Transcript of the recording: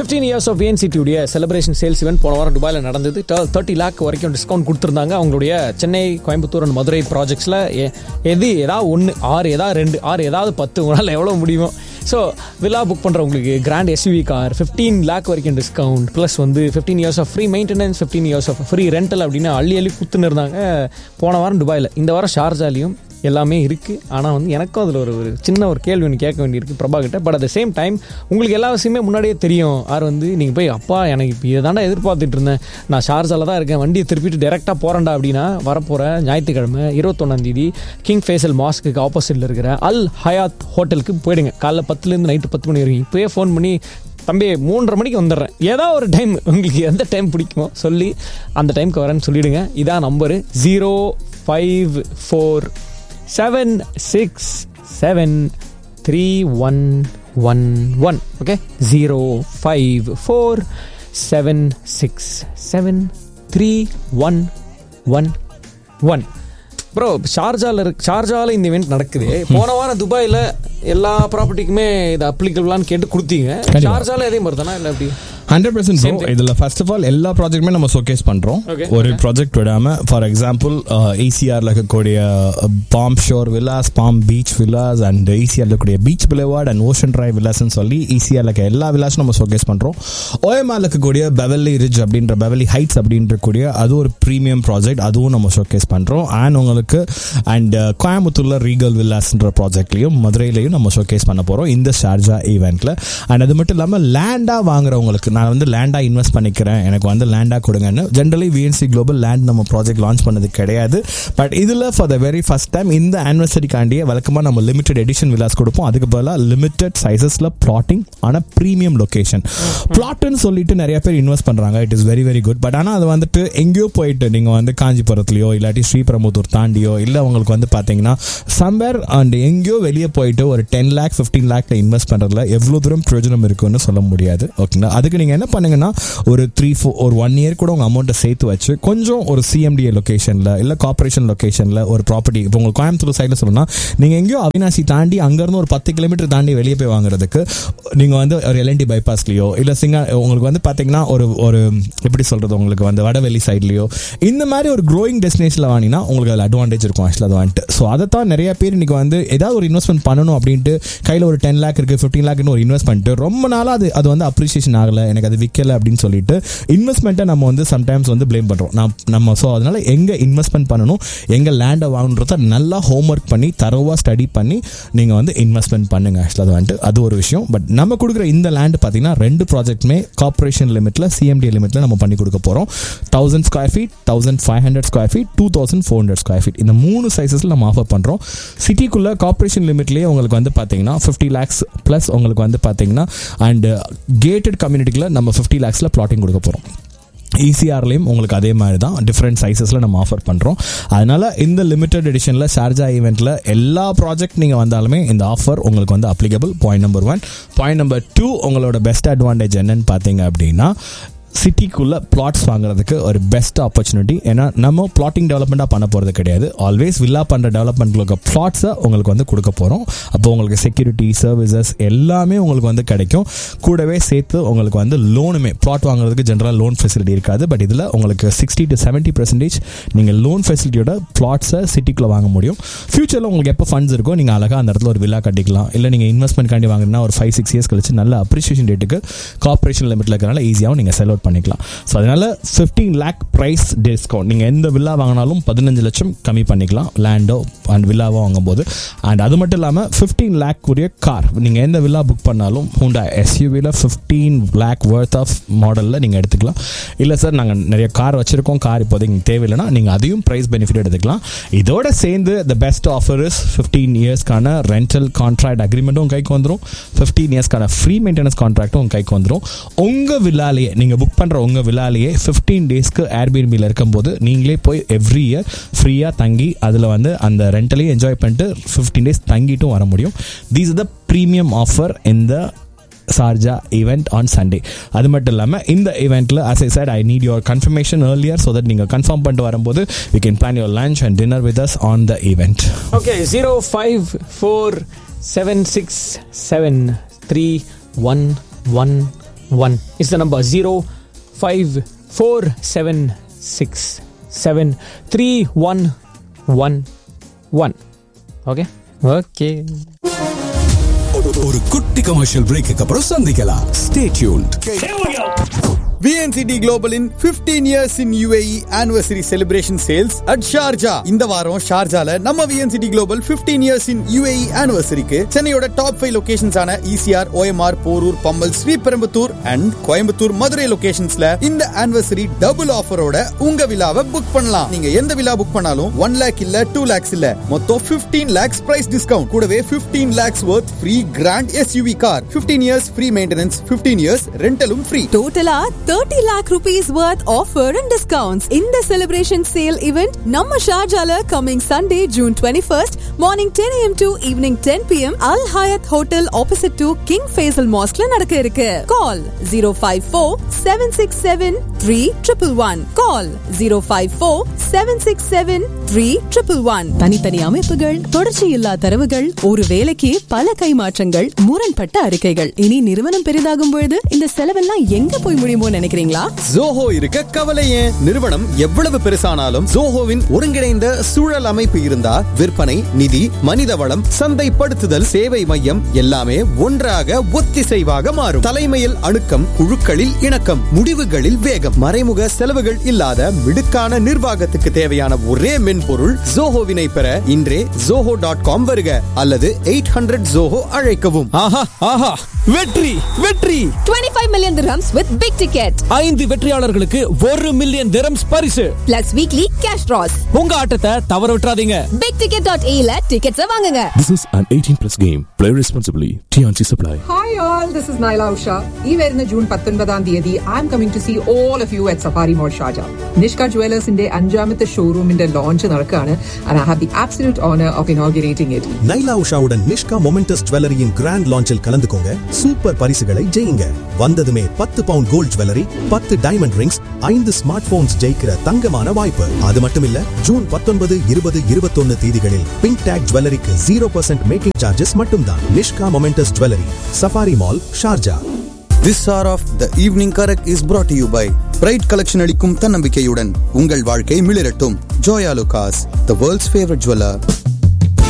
Fifteen years of விஎன்சிடியுடைய celebration sales event போன வாரம் துபாயில் நடந்தது தேர்ட்டி லேக் வரைக்கும் டிஸ்கவுண்ட் கொடுத்துருந்தாங்க அவங்களுடைய சென்னை கோயம்புத்தூர் அண்ட் மதுரை ப்ராஜெக்ட்ஸில் எது ஏதாவது ஒன்று ஆறு ஏதாவது ரெண்டு ஆறு ஏதாவது பத்து உங்களால் எவ்வளோ முடியுமோ ஸோ வில்லா புக் பண்ணுறவங்களுக்கு grand SUV car fifteen lakh வரைக்கும் டிஸ்கவுண்ட் ப்ளஸ் வந்து fifteen years of free maintenance fifteen years of free rental அப்படின்னு அள்ளி அள்ளி குத்துன்னு இருந்தாங்க போன வாரம் துபாயில் இந்த வாரம் ஷார்ஜாலையும் எல்லாமே இருக்குது ஆனால் வந்து எனக்கும் அதில் ஒரு ஒரு சின்ன ஒரு கேள்வி ஒன்று கேட்க வேண்டியிருக்கு பிரபா கிட்ட but at the same time உங்களுக்கு எல்லா விஷயமே முன்னாடியே தெரியும் யார் வந்து நீங்கள் போய் அப்பா எனக்கு இப்போ இதை தாண்டா எதிர்பார்த்துட்டு இருந்தேன் நான் ஷார்ஜால தான் இருக்கேன் வண்டியை திருப்பிட்டு டேரெக்டாக போகிறேன்டா அப்படின்னா வரப்போகிற ஞாயிற்றுக்கிழமை இருபத்தொன்னாந்தேதி கிங் ஃபேசல் மாஸ்க்கு ஆப்போசிட்டில் இருக்கிற அல் ஹயாத் ஹோட்டலுக்கு போயிடுங்க காலைல பத்துலேருந்து நைட்டு பத்து மணி வரைக்கும் இப்போயே ஃபோன் பண்ணி தம்பி மூன்றரை மணிக்கு வந்துடுறேன் ஏதோ ஒரு டைம் உங்களுக்கு எந்த டைம் பிடிக்குமோ சொல்லி அந்த டைமுக்கு வரேன்னு சொல்லிவிடுங்க இதான் number zero five four seven six seven three one one one okay zero five four seven six seven three one one one bro ஷார்ஜால இருக்கு ஷார்ஜால இந்த இவெண்ட் நடக்குது போன வாரம் துபாயில் எல்லா ப்ராப்பர்ட்டிக்குமே இது அப்ளிகபிளான்னு கேட்டு கொடுத்தீங்க ஷார்ஜால அதே மாதிரி தானே இல்லை எப்படி ஹண்ட்ரட் பர்சன்ட் ப்ரோ இதுல ஃபர்ஸ்ட் ஆஃப் ஆல் எல்லா ப்ராஜெக்ட்டுமே நம்ம ஷோகேஸ் பண்றோம் Okay. ஒரு ப்ராஜெக்ட் விடாம ஃபார் எக்ஸாம்பிள் ஏசிஆர்ல இருக்கக்கூடிய palm shore villas palm beach villas and ஈசிஆர்ல இருக்கக்கூடிய beach boulevard and ocean drive வில்லாஸ்னு சொல்லி ஈசிஆர்ல இருக்க எல்லா வில்லாஸும் நம்ம ஷோகேஸ் பண்றோம் ஓஎம்ஆர்ல இருக்கக்கூடிய பெவல்லி ரிட்ஜ் அப்படின்ற பெவல்லி ஹைட்ஸ் அப்படின்ற கூடிய அது ஒரு ப்ரீமியம் ப்ராஜெக்ட் அதுவும் நம்ம ஷோகேஸ் பண்றோம் அண்ட் உங்களுக்கு அண்ட் கோயம்புத்தூர்ல ரீகல் வில்லாஸ்ன்ற ப்ராஜெக்ட்லயும் மதுரையிலையும் நம்ம ஷோகேஸ் பண்ண போறோம் இந்த ஷார்ஜா ஈவெண்ட்ல அண்ட் அது மட்டும் இல்லாம லேண்டா வாங்குறவங்களுக்கு நான் வந்து லேண்டா இன்வெஸ்ட் பண்ணிக்கிறேன் எனக்கு வந்து லேண்டா கொடுங்கன்னு ஜென்ரலி விஎன்சி குளோபல் லேண்ட் நம்ம ப்ராஜெக்ட் லான்ச் பண்ணது கிடையாது பட் இதுல for the very first time இந்த ஆனிவர்சரிக்காண்டியே வழக்கமா நம்ம லிமிடெட் எடிஷன் விலாஸ் கொடுப்போம் அதுக்கு பதிலாக லிமிடெட் சைசஸ்ல பிளாட்டிங் ஆன ப்ரீமியம் லொகேஷன் பிளாட்னு சொல்லிட்டு நிறைய பேர் இன்வெஸ்ட் பண்றாங்க it is very very good but ஆனால் அது வந்துட்டு எங்கேயோ போயிட்டு நீங்க வந்து காஞ்சிபுரத்துலயோ இல்லாட்டி ஸ்ரீபெரும்புத்தூர் தாண்டியோ இல்லை உங்களுக்கு வந்து பாத்தீங்கன்னா சம்வேர் அண்ட் எங்கேயோ வெளியே போயிட்டு ஒரு டென் லேக் ஃபிஃப்டீன் லேக்ல இன்வெஸ்ட் பண்றதுல எவ்வளவு தூரம் பிரயோஜனம் இருக்குன்னு சொல்ல முடியாது ஓகேங்களா அதுக்கு நீங்க என்ன பண்ணுங்கன்னா ஒரு த்ரீ ஃபோர் ஒரு ஒன் இயர் கூட உங்க அமௌண்ட்டை சேர்த்து வச்சு கொஞ்சம் ஒரு சிஎம்டிஏ லொகேஷன்ல இல்ல கார்பரேஷன் லொகேஷன்ல ஒரு ப்ராப்பர்ட்டி இப்போ உங்களுக்கு கோயம்புத்தூர் சைடில் சொல்லணும்னா நீங்க எங்கேயோ அவினாசி தாண்டி அங்கிருந்து ஒரு பத்து கிலோமீட்டர் தாண்டி வெளியே போய் வாங்குறதுக்கு நீங்க வந்து ஒரு எல்என்டி பைபாஸ்லயோ இல்ல சிங்கா உங்களுக்கு வந்து பாத்தீங்கன்னா ஒரு ஒரு எப்படி சொல்றது உங்களுக்கு வந்து வடவெளி சைட்லயோ இந்த மாதிரி ஒரு க்ரோயிங் டெஸ்டினேஷன்ல வாங்கினா உங்களுக்கு அதில் அட்வான்டேஜ் இருக்கும் ஆக்சுவலாக அது வந்துட்டு ஸோ அதை தான் நிறைய பேர் இன்னைக்கு வந்து ஏதாவது ஒரு இன்வெஸ்ட்மெண்ட் பண்ணணும் அப்படின்ட்டு கையில் ஒரு டென் லேக் இருக்கு ஃபிஃப்டீன் லேக்னு ஒரு இன்வெஸ்ட் பண்ணிட்டு ரொம்ப நாளாக அது அது வந்து அப்ரிசியேஷன் ஆகலை எனக்கு அது விற்கல அப்படின்னு சொல்லிட்டு இன்வெஸ்ட்மெண்ட்டை நம்ம வந்து சம்டைம்ஸ் வந்து ப்ளேம் பண்ணுறோம் நான் நம்ம ஸோ அதனால எங்கே இன்வெஸ்ட்மெண்ட் பண்ணணும் எங்கே லேண்டை வாங்கணுன்றத நல்லா ஹோம்ஒர்க் பண்ணி தரோவாக ஸ்டடி பண்ணி நீங்கள் வந்து இன்வெஸ்ட்மெண்ட் பண்ணுங்க ஆக்சுவலாக அது வந்துட்டு அது ஒரு விஷயம் பட் நம்ம கொடுக்குற இந்த லேண்டு பார்த்தீங்கன்னா ரெண்டு ப்ராஜெக்ட்மே கார்பரேஷன் லிமிட்டில் சிஎம்டி லிமிட்டில் நம்ம பண்ணி கொடுக்க போகிறோம் thousand square feet thousand five hundred square feet two thousand four hundred square feet இந்த மூணு சைஸஸில் நம்ம ஆஃபர் பண்ணுறோம் சிட்டிக்குள்ளே கார்பரேஷன் லிமிட்லேயே உங்களுக்கு வந்து பார்த்தீங்கன்னா ஃபிஃப்டி லேக்ஸ் ப்ளஸ் உங்களுக்கு வந்து பார்த்தீங்கன்னா அண்ட் கேட்டட் கம்யூனிட்டியில் நம்ம ஃபிஃப்டி லேக்ஸில் பிளாட்டிங் கொடுக்க போகிறோம் ஈசிஆர்லேயும் உங்களுக்கு அதே மாதிரி தான் டிஃப்ரெண்ட் சைஸஸில் நம்ம ஆஃபர் பண்ணுறோம் அதனால இந்த லிமிடெட் எடிஷனில் ஷார்ஜா ஈவெண்ட்டில் எல்லா ப்ராஜெக்ட் நீங்கள் வந்தாலுமே இந்த ஆஃபர் உங்களுக்கு வந்து applicable point number one point number two உங்களோட பெஸ்ட் அட்வான்டேஜ் என்னன்னு பார்த்தீங்க அப்படின்னா சிட்டிக்குள்ள பிளாட்ஸ் வாங்குறதுக்கு ஒரு பெஸ்ட் ஆப்பர்ச்சுனிட்டி ஏன்னா நம்ம பிளாட்டிங் டெவலப்மெண்ட்டாக பண்ண போகிறது கிடையாது ஆல்வேஸ் வில்லா பண்ணுற டெவலப்மெண்ட்களுக்கு பிளாட்ஸை உங்களுக்கு வந்து கொடுக்க போகிறோம் அப்போ உங்களுக்கு செக்யூரிட்டி சர்வீசஸ் எல்லாமே உங்களுக்கு வந்து கிடைக்கும் கூடவே சேர்த்து உங்களுக்கு வந்து லோனுமே பிளாட் வாங்குறதுக்கு ஜென்ரலாக லோன் ஃபெசிலிட்டி இருக்காது பட் இதில் உங்களுக்கு சிக்ஸ்டி டு செவன்ட்டி பர்சன்டேஜ் நீங்கள் லோன் ஃபெசிலிட்டியோட பிளாட்ஸை சிட்டிக்குள்ளே வாங்க முடியும் ஃபியூச்சரில் உங்களுக்கு எப்போ ஃபண்ட்ஸ் இருக்கோ நீங்கள் அழகாக அந்த இடத்துல ஒரு வில்லா கட்டிக்கலாம் இல்லை நீங்கள் இன்வெஸ்ட்மெண்ட் காண்டி வாங்கினா ஒரு ஃபைவ் சிக்ஸ் இயர்ஸ் கழிச்சு நல்ல அப்ரிசியேஷன் ரேட்டுக்கு கார்பரேஷன் லிமிட்டில் இருக்கிறனால ஈஸியாகவும் நீங்கள் செல் அவுட் பண்ணிக்கலாம் ஸோ அதனால ஃபிஃப்டீன் லேக் ப்ரைஸ் டிஸ்கவுண்ட் நீங்கள் எந்த வில்லா வாங்கினாலும் பதினஞ்சு லட்சம் கம்மி பண்ணிக்கலாம் லேண்டோ அண்ட் வில்லாவோ வாங்கும்போது அண்ட் அது மட்டும் இல்லாமல் ஃபிஃப்டீன் லேக் உரிய கார் நீங்கள் எந்த வில்லா புக் பண்ணாலும் ஹூண்டா எஸ்யூவியில் ஃபிஃப்டீன் லேக் ஒர்த் ஆஃப் மாடலில் நீங்கள் எடுத்துக்கலாம் இல்லை சார் நாங்கள் நிறைய கார் வச்சுருக்கோம் கார் இப்போதைக்கு உங்களுக்கு தேவையில்லைனா நீங்கள் அதையும் ப்ரைஸ் பெனிஃபிட் எடுத்துக்கலாம் இதோட சேர்ந்து the best offer is fifteen இயர்ஸ்க்கான ரெண்டல் கான்ட்ராக்ட் அக்ரிமெண்ட்டும் கைக்கு வந்துடும் ஃபிஃப்டீன் இயர்ஸ்க்கான ஃப்ரீ மெயின்டெனன்ஸ் கான்ட்ராக்டும் கைக்கு வந்துடும் உங்கள் வில்லாலேயே நீங்கள் புக் பண்ணுற உங்கள் விழாலேயே ஃபிஃப்டீன் டேஸ்க்கு ஏர்பிஎன்பியில் இருக்கும்போது நீங்களே போய் எவ்ரி இயர் ஃப்ரீயாக தங்கி அதில் வந்து அந்த ரெண்டலையும் என்ஜாய் பண்ணிட்டு ஃபிஃப்டீன் டேஸ் தங்கிட்டும் வர முடியும் தீஸ் த ப்ரீமியம் ஆஃபர் இந்த சார்ஜா ஈவெண்ட் ஆன் சண்டே அது மட்டும் இல்லாமல் இந்த ஈவெண்ட்டில் as I said I need your confirmation earlier so that நீங்கள் கன்ஃபார்ம் பண்ணிட்டு வரும்போது we can plan your lunch and dinner with us on the event okay zero five four seven six seven three one one one is the number zero five four seven six seven three one one one okay okay ஒரு குட்டி commercial break அப்புறம் சந்திக்கலாம் stay tuned VNCT குளோபலின் 15 years in UAE anniversary celebration sales at Sharjah இந்த வாரம் ஷார்ஜால நம்ம VNCT global 15 years in UAE anniversaryக்கு சென்னையோட டாப் ஃபைவ் லொகேஷன்ஸான ECR OMR Porur Pammal Sriperumbudur and Coimbatore Madurai லொகேஷன்ஸ்ல இந்த anniversary டபுள் ஆஃபரோட உங்க விழாவை புக் பண்ணலாம் நீங்க எந்த விழா புக் பண்ணாலும் ஒன் லேக் இல்ல டூ லேக்ஸ் இல்ல மொத்தம் 15 லேக்ஸ் பிரைஸ் டிஸ்கவுண்ட் கூடவே 15 lakhs worth free grand SUV car 15 years free maintenance 15 years ரெண்டலும் ஃப்ரீ டோட்டலா thirty lakh rupees worth offer and discounts இந்த செலிப்ரேஷன் சேல் இவெண்ட் நம்ம ஷார்ஜால coming Sunday June twenty first morning ten AM to evening ten PM Al Hayat hotel opposite to King Faisal மாஸ்க்ல நடக்க இருக்கு call zero five four seven six seven three triple one call zero five four seven six seven three triple one தனித்தனி அமைப்புகள் தொடர்ச்சியில்லா தரவுகள் ஒரு வேலைக்கு பல கைமாற்றங்கள் முரண்பட்ட அறிக்கைகள் இனி நிறுவனம் பெரிதாகும் பொழுது இந்த செலவெல்லாம் எங்க போய் முடியுமோ நினைக்கிறீங்களா ஜோஹோ இருக்க கவலை ஏன் நிறுவனம் எவ்வளவு பெருசானாலும் ஜோஹோவின் ஒருங்கிணைந்த சூழல் அமைப்பு இருந்தா விற்பனை நிதி மனித வளம் சந்தைப்படுத்துதல் சேவை மையம் எல்லாமே ஒன்றாக ஒத்திசைவாக மாறும் தலைமையில் அணுக்கம் குழுக்களில் இணக்கம் முடிவுகளில் வேகம் மறைமுக செலவுகள் இல்லாத மிடுக்கான நிர்வாகத்துக்கு தேவையான ஒரே மென்பொருள் ஜோஹோவினை பெற இன்றே ஜோஹோ டாட் காம் வருக அல்லது எயிட் ஹண்ட்ரட் ஜோஹோ அழைக்கவும் ஆஹா ஆஹா வெற்றி வெற்றி 25 million dirhams with big ticket ஐந்து வெற்றியாளர்களுக்கு ஒரு மில்லியன் திரம்ஸ் பரிசு plus weekly cash draws. உங்க ஆட்டத்தை தவற விட்டுறாதீங்க bigticket.a ல tickets வாங்குங்க This is an 18 plus game. Play responsibly. TNC Supply. Hi all, this is Naila Usha. ഈ വരുന്ന ജൂൺ പത്തൊൻപതാം തീയതി I am coming to see all of you at Safari Mall ഷാജ നിഷ്ക ജുവലേഴ്സിന്റെ അഞ്ചാമത്തെ ഷോറൂമിന്റെ ലോഞ്ച് നടക്കുകയാണ് and I have the absolute honour of inaugurating it Nyla உஷாவுடன் நிஷ்கா மொமெண்டஸ் ஜுவல்லரியின் கிராண்ட் லான்ச்சில் கலந்துக்கோங்க சூப்பர் பரிசுகளை ஜெயிங்க வந்ததுமே பத்து பவுண்ட் கோல்ட் ஜுவல்லரி பத்து டைமண்ட் ரிங்ஸ் ஐந்து ஸ்மார்ட் போன்ஸ் ஜெயிக்கிற தங்கமான வாய்ப்பு அது மட்டும் இல்ல ஜூன் பத்தொன்பது இருபது இருபத்தொன்னு தேதிகளில் பிங்க் டேக் ஜுவல்லரிக்கு ஜீரோ பர்சன்ட் மேக்கிங் சார்ஜஸ் மட்டும்தான் Nishka Moments jewellery Safari Mall Sharjah This hour of the evening correct is brought to you by bride collection அளிக்கும் தன்னம்பிக்கையுடன் உங்கள் வாழ்க்கை மிளிரட்டும் Joyalukkas the world's favourite jeweller